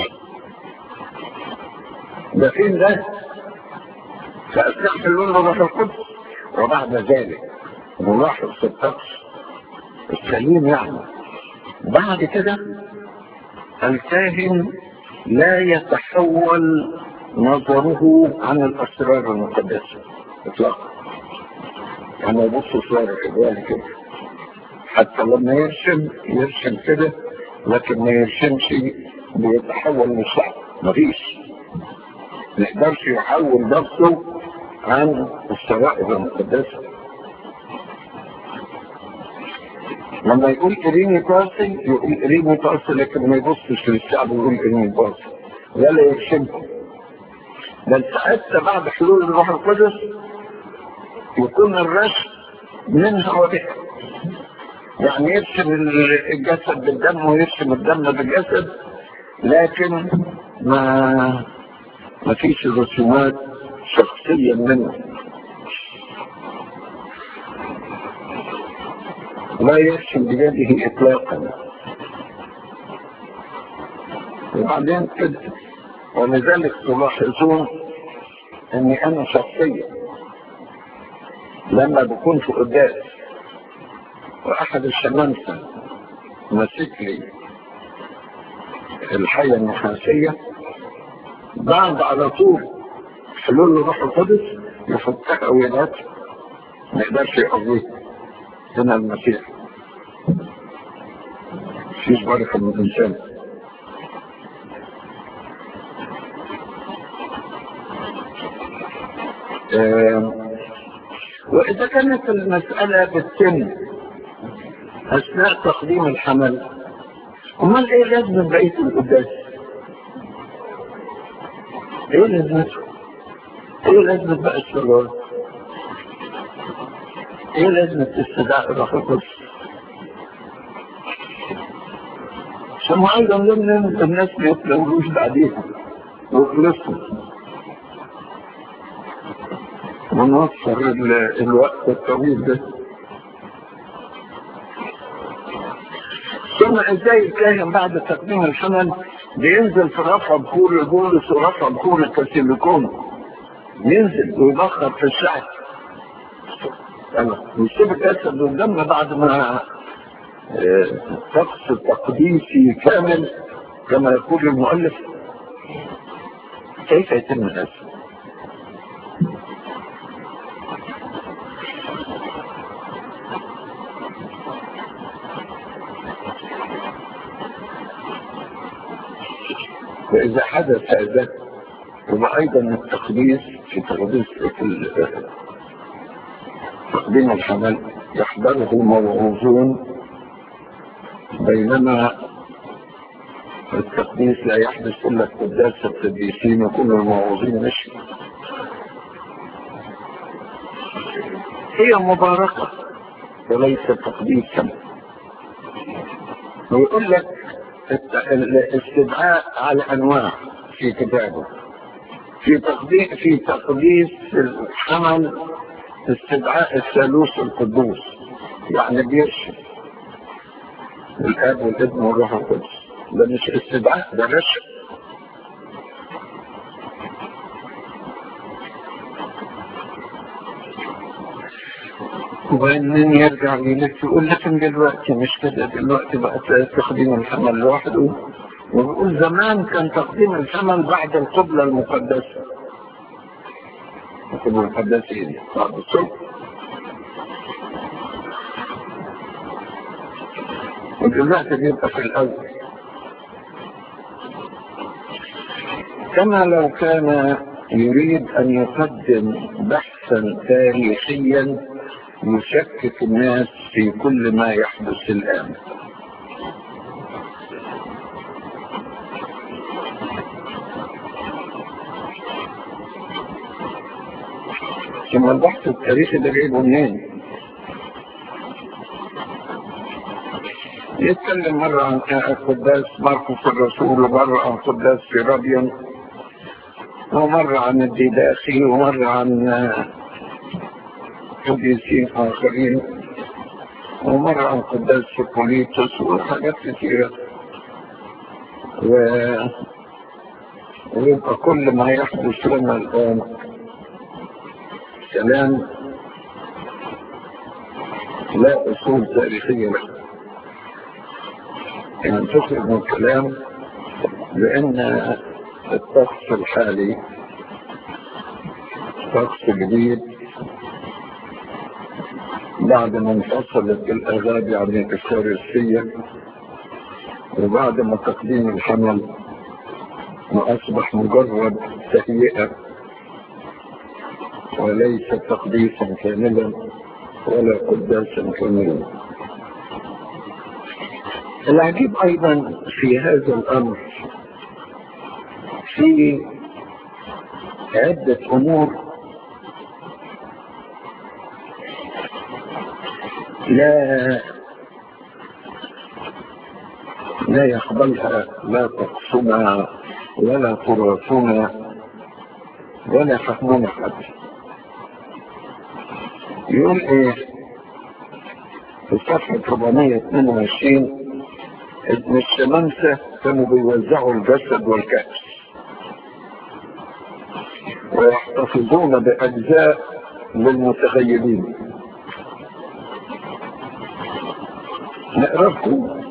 ده فين ده؟ فاثناء حلول الروح القدس وبعد ذلك نلاحظ في الطقس السليم يعني بعد كده الكاهن لا يتحول نظره عن الاسرار المقدسه اطلاقا يعني يبص صور الرجال كده حتى لما يرسم يرسم كده لكن ما يرسمش بيتحول للشعب مفيش ما يقدرش يحول نفسه عن السرائر المقدسه لما يقول اريني باصي يقول اريني باصي لكن ما يبصش للشعب ويقول اريني باصي ولا يرسمه بل ساعتها بعد حلول الروح القدس يكون الرسم منها وبها يعني يرسم الجسد بالدم ويرسم الدم بالجسد لكن ما ما فيش رسومات شخصية منه لا يرسم بيده اطلاقا وبعدين كده ولذلك تلاحظون اني انا شخصيا لما بكون في قداس واحد الشمامسة ماسك لي الحية النحاسية بعد على طول حلول الروح القدس يفكها وينات ما يقدرش يقضيه هنا المسيح فيش بركة من الإنسان آه وإذا كانت المسألة بتتم أثناء تقديم الحمل أمال إيه لازم بقية القداس؟ إيه لازمته؟ إيه لازمة بقى الصلاة؟ ايه لازمة استدعاء الروح القدس ثم ايضا لم الناس ما يتلوش بعديها وخلصوا ونوفر الوقت الطويل ده ثم ازاي الكاهن بعد تقديم الحمل بينزل في رفع بخور البولس ورفع بخور الكاسيليكون ينزل ويبخر في الشعب ويسيب الجسد والدم بعد ما طقس تقديسي كامل كما يقول المؤلف كيف يتم هذا؟ فإذا حدث هذا وأيضا التقديس في تقديس في تقديم الحمل يحضره موعوظون بينما التقديس لا يحدث الا قداس القديسين وكل الموعوظين مش هي مباركة وليس تقديسا ويقول لك الاستدعاء على انواع في كتابه في تقديس في تقديس الحمل استدعاء الثالوث القدوس يعني بيرشد الاب والابن والروح القدس ده مش استدعاء ده رشد وبعدين يرجع يلف يقول لكن دلوقتي مش كده دلوقتي بقى تقديم الحمل لوحده وبيقول زمان كان تقديم الحمل بعد القبلة المقدسة القبلة المقدسة ايه؟ بعد الصبح ودلوقتي بيبقى في الأول كما لو كان يريد أن يقدم بحثا تاريخيا يشكك الناس في كل ما يحدث الآن ثم البحث التاريخي ده جايبه منين؟ يتكلم مرة عن قداس مرقس الرسول ومرة عن قداس سيرابيون ومرة عن الديداخي ومرة عن قديسين آخرين ومرة عن قداس سيبوليتوس وحاجات كثيرة و... ويبقى كل ما يحدث لنا الآن كلام لا أصول تاريخية له يعني تخرج من الكلام لأن الطقس الحالي طقس جديد بعد ما انفصلت الأغابي عن الفارسية وبعد ما تقديم الحمل وأصبح مجرد تهيئة وليس تقديسا كاملا ولا قداسا كاملا العجيب أيضا في هذا الأمر في عدة أمور لا لا يقبلها لا طقسنا ولا تراثنا ولا فهمنا حتى يقول ايه في صفحة 422 ابن الشمامسة كانوا بيوزعوا الجسد والكأس ويحتفظون بأجزاء للمتغيبين نقرأكم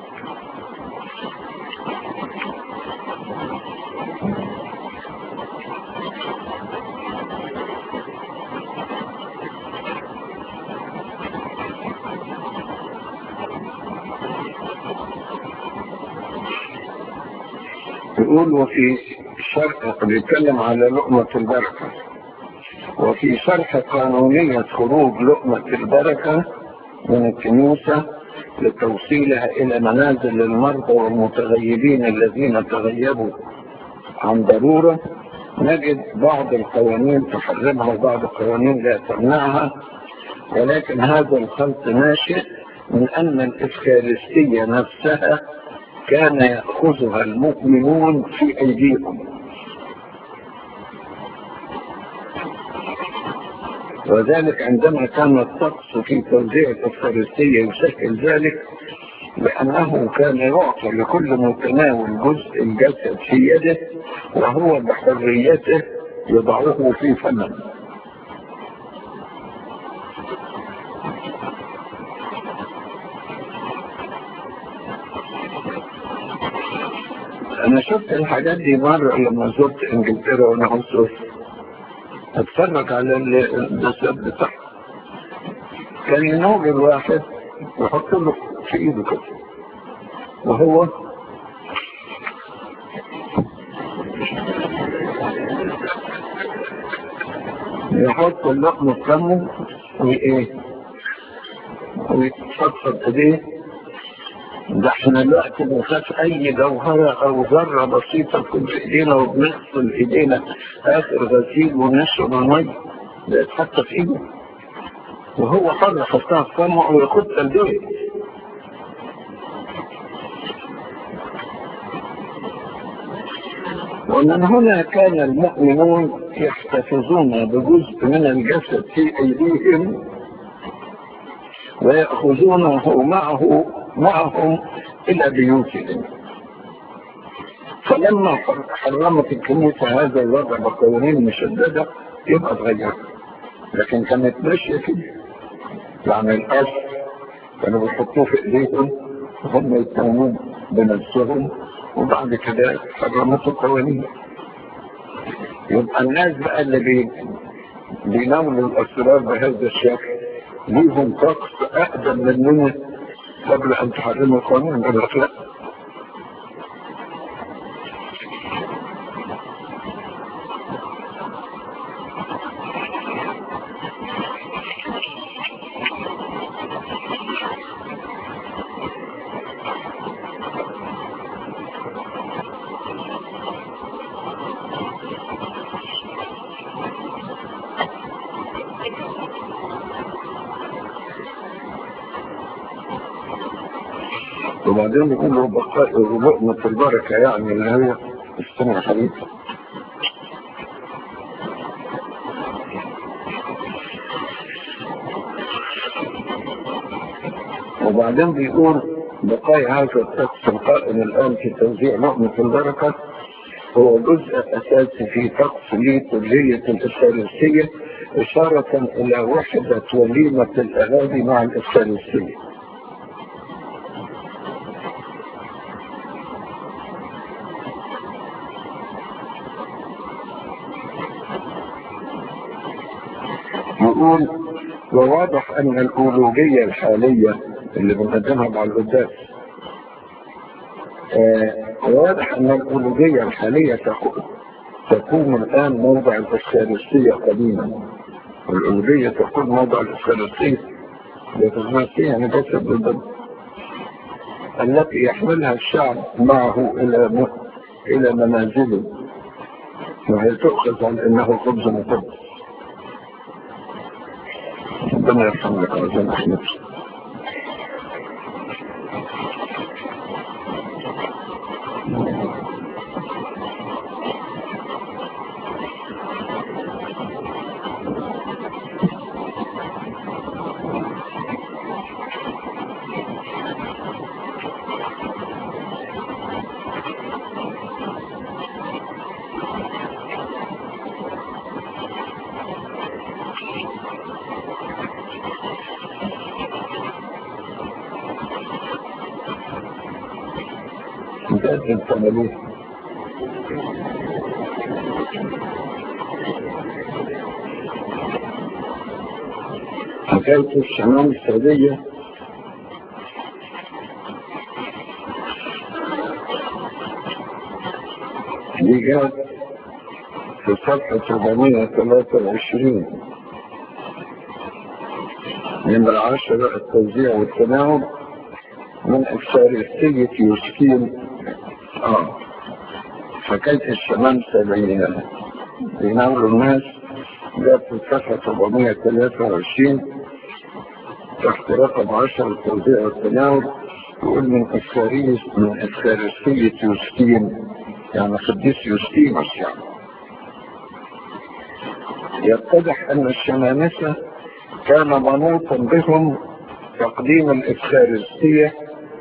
يقول وفي شرح بيتكلم على لقمة البركة وفي شرح قانونية خروج لقمة البركة من الكنيسة لتوصيلها إلى منازل المرضى والمتغيبين الذين تغيبوا عن ضرورة نجد بعض القوانين تحرمها وبعض القوانين لا تمنعها ولكن هذا الخلط ناشئ من أن الإفكارستية نفسها كان يأخذها المؤمنون في أيديهم وذلك عندما كان الطقس في توزيع الإفكارستية يشكل ذلك لأنه كان يعطي لكل متناول جزء الجسد في يده وهو بحريته يضعه في فمه انا شفت الحاجات دي مرة لما زرت انجلترا وانا اصرف اتفرج على الدسات بتاعها كان ينوب الواحد ويحط له في ايده كده وهو يحط اللقمة في فمه وايه ويتفضفض ايديه ده احنا دلوقتي بنخاف اي جوهرة او ذرة بسيطة تكون في ايدينا وبنغسل ايدينا اخر غسيل ونشرب المية بقت حتى في ايده وهو حر يحطها في فمه وياخدها البيت ومن هنا كان المؤمنون يحتفظون بجزء من الجسد في ايديهم ويأخذونه معه معهم إلى بيوتهم فلما حرمت الكنيسة هذا الوضع بقوانين مشددة يبقى اتغير لكن كانت ماشية كده يعني الأصل كانوا بيحطوه في إيديهم وهم يتهمون بنفسهم وبعد كده حرمت القوانين يبقى الناس بقى اللي بي بيناولوا الأسرار بهذا الشكل ليهم طقس أقدم مننا قبل أن تحرموا القانون بالأخلاق وبعدين يقولوا بقاء لقمة البركة يعني اللي هي استنى يا حبيبي وبعدين بيقول بقاء هذا الطقس القائم الآن في توزيع لقمة البركة هو جزء أساسي في طقس ليتورجية الإفسارسية إشارة إلى وحدة وليمة الأغاني مع الإفسارسية يقول وواضح أن الأولوجية الحالية اللي بنقدمها مع القداس آه واضح أن الأولوجية الحالية تكون تكون الآن موضع الإسكالوسية قديما والأولوجية تكون موضع الإسكالوسية الإسكالوسية يعني جسد الدم التي يحملها الشعب معه إلى م... إلى منازله وهي تؤخذ عن أنه خبز مقدس ربنا يرحمك يا أحمد لازم تعملوه حكاية الشمال السعودية دي جات في صفحة 423 نمرة 10 التوزيع والتناوب من أكثرية يوسكين آه حكاية الشمامسة بين بينور الناس جاءت في صفحة 423 تحت رقم 10 التوزيع والتناول يقول من أكثرية من أكثرية يوسكين يعني قديس يوسكينوس يعني يتضح أن الشمامسة كان منوطا بهم تقديم الإفخارستية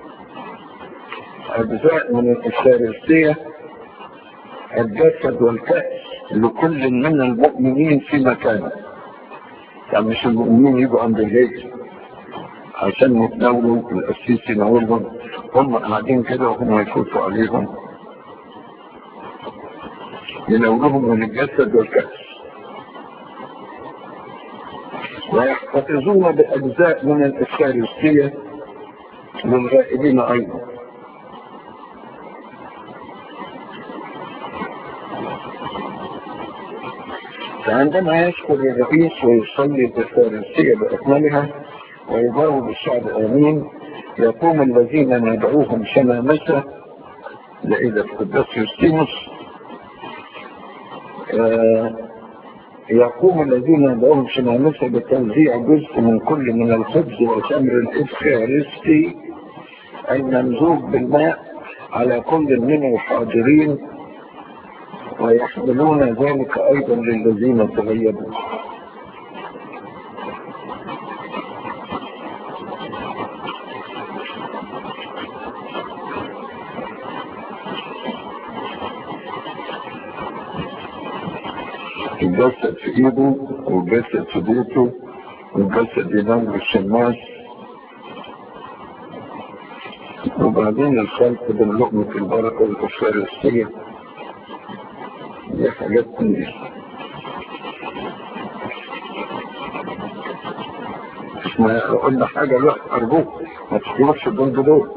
أجزاء من الإفخارستية الجسد والكأس لكل من المؤمنين في مكانه يعني مش المؤمنين يجوا عند الهيك عشان يتناولوا القسيس يناولهم هم قاعدين كده وهم يفوتوا عليهم يناولهم من الجسد والكأس ويحتفظون بأجزاء من الإفكارستية للغائبين أيضا فعندما يشكر الرئيس ويصلي الإفكارستية بأكملها ويجاوب الشعب آمين يقوم الذين ندعوهم شمامسة لإذا القداس يوستينوس آه يقوم الذين يدعوهم شمامسة بتوزيع جزء من كل من الخبز والتمر الإفخارستي الممزوج بالماء على كل من الحاضرين ويحملون ذلك أيضا للذين تغيبوا الجسد في ايده والجسد في بيته والجسد ينام بالشماس وبعدين الخلط بين لقمة البركة والفارسية دي حاجات تانية ما قلنا حاجة لا أرجوك ما تخلصش الجنب دول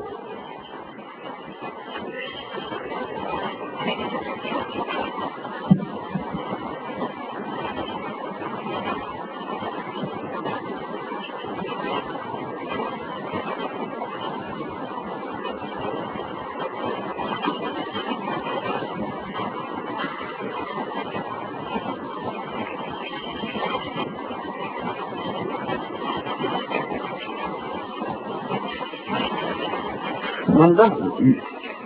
من ضمن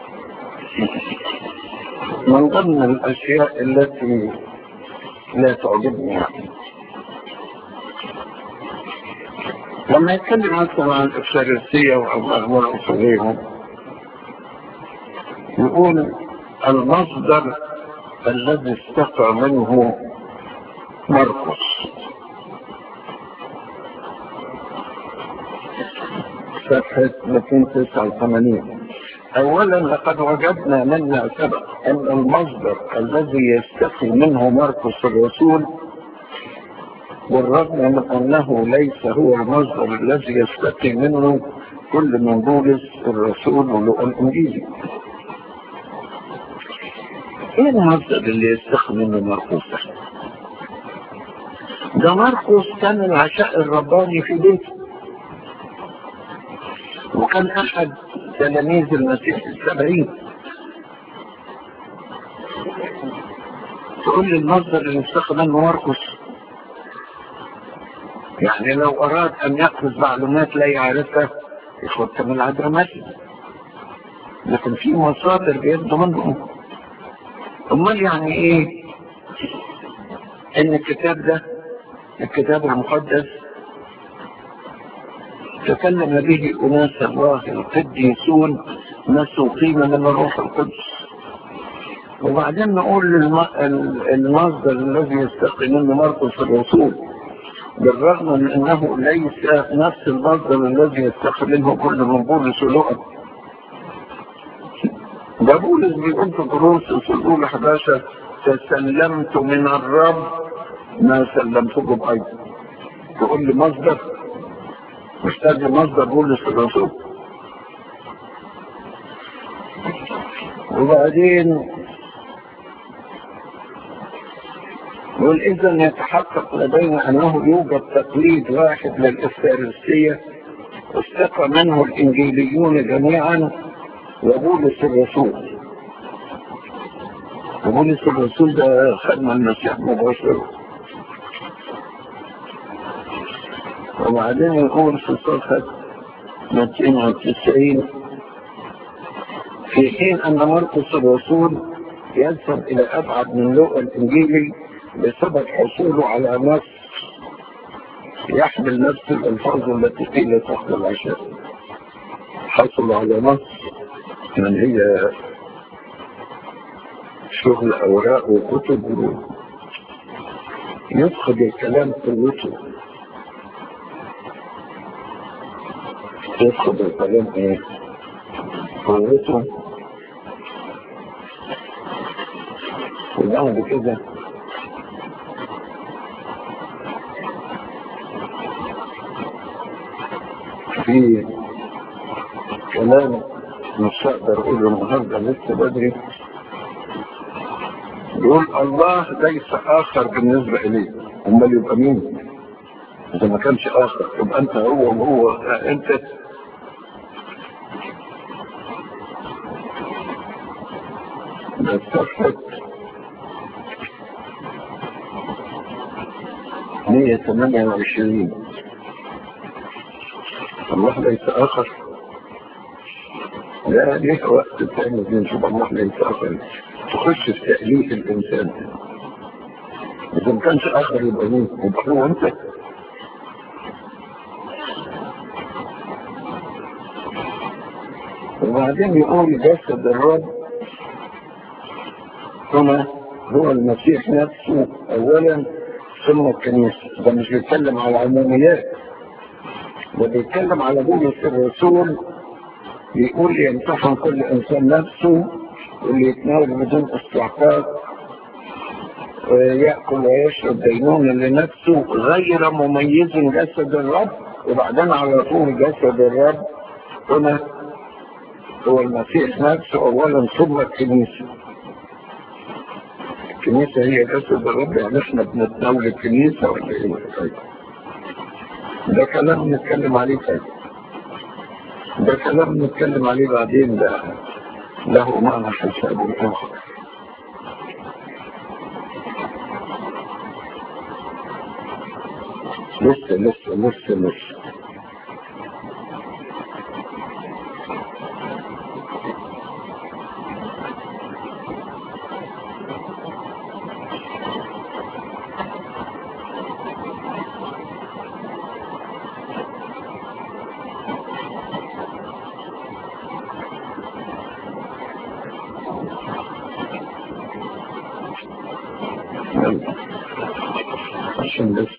من ضمن الأشياء التي لا تعجبني يعني لما يتكلم مثلا عن الإفشارسية والأمور الأصولية يقول المصدر الذي استقى منه مرقس صفحة 289 أولا لقد وجدنا منا سبق أن المصدر الذي يستقي منه مرقس الرسول بالرغم من أنه ليس هو المصدر الذي يستقي منه كل من بولس الرسول ولقى الإنجيلي ايه المصدر اللي يستخدم منه مرقس ده؟ ده مرقس كان العشاء الرباني في بيته وكان احد تلاميذ المسيح السبعين تقول لي المصدر اللي يستخدم منه مرقس يعني لو اراد ان ياخذ معلومات لا يعرفها ياخدها من العدرماتي لكن في مصادر بياخدوا منهم امال يعني ايه ان الكتاب ده الكتاب المقدس تكلم به اناس الله القديسون مسوقين من الروح القدس وبعدين نقول المصدر الذي يستقي منه مرقس الرسول بالرغم من انه ليس نفس المصدر الذي يستقي منه كل من بولس ولقى ده بولس بيقول في كورنثوس الاولى 11 تسلمت من الرب ما سلمتكم ايضا تقول لي مصدر محتاج مصدر بولس الرسول وبعدين يقول اذا يتحقق لدينا انه يوجد تقليد واحد للافارسيه استقى منه الانجيليون جميعا وبولس الرسول وبولس الرسول ده خدم المسيح مباشرة وبعدين يقول في صفحة 290 في حين أن مرقس الرسول يذهب إلى أبعد من لوقا الإنجيلي بسبب حصوله على نص يحمل نفس الألفاظ التي قيل تحت العشاء حصل على نص من هي شغل أوراق وكتب يفقد الكلام قوته يفقد الكلام ايه قوته وبعد كده في كلام مش هقدر اقوله النهارده لسه بدري يقول الله ليس اخر بالنسبه اليه امال يبقى مين؟ اذا ما كانش اخر يبقى انت هو وهو انت ده صفحة 128 الله ليس اخر لا ليه وقت تاني بنشوف الله ليس اخر تخش في تأليف الإنسان إذا ما كانش آخر يبقى مين؟ يبقى هو أنت وبعدين يقول جسد الرب هنا هو المسيح نفسه أولا ثم الكنيسة ده مش بيتكلم على عموميات ده بيتكلم على بولس الرسول بيقول يمتحن كل إنسان نفسه واللي يتناول بدون استحقاق ويأكل ويشرب دينون لنفسه غير مميز جسد الرب وبعدين على طول جسد الرب هنا هو المسيح نفسه أولا ثم الكنيسة الكنيسة هي جسد الرب يعني احنا بنتناول الكنيسة ولا ايه طيب ده كلام نتكلم عليه طيب ده كلام نتكلم عليه بعدين ده له معنى حساب آخر لسه لسه لسه لسه يلا عشان بس